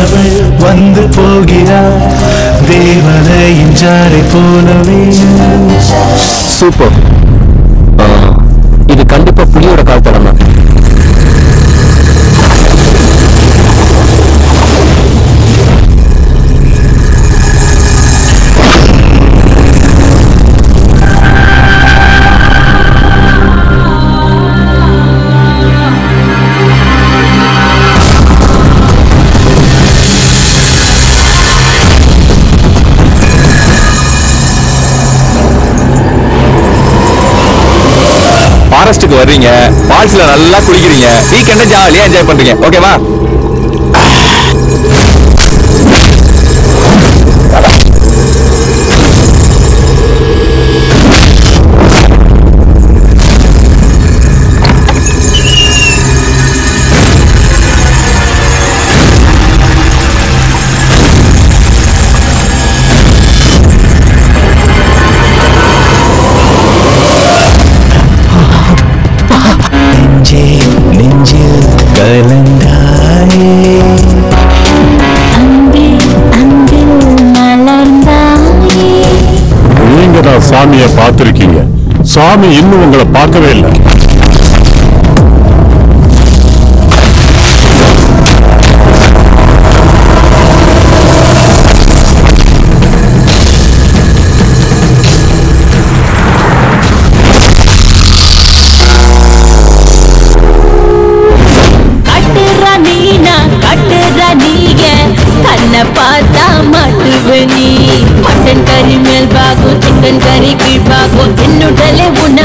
அவள் வந்து போகிறாள் தேவதையின் ஜாரை போலவே சூப்பர் இது கண்டிப்பா புலியோட கால் படம் தான் ஃபாரஸ்ட்டுக்கு வர்றீங்க ஃபால்ஸ்ல நல்லா குளிக்கிறீங்க வீக்கெண்டை ஜாலியா என்ஜாய் பண்றீங்க ஓகேவா நெஞ்சே நெஞ்சில் கலந்தாயே அன்பே அன்பில் மலர்ந்தாயே நீங்க தான் சாமியை பார்த்திருக்கீங்க சாமி இன்னும் உங்களை பார்க்கவே இல்லை கட்டுற நீனா கட்டுற நீங்க கண்ணை பார்த்தா மாட்டுவ நீ மட்டன் கறி மேல் பாகும் சிக்கன் கறி கீழ் பாகும் என்னுடலே உன்னை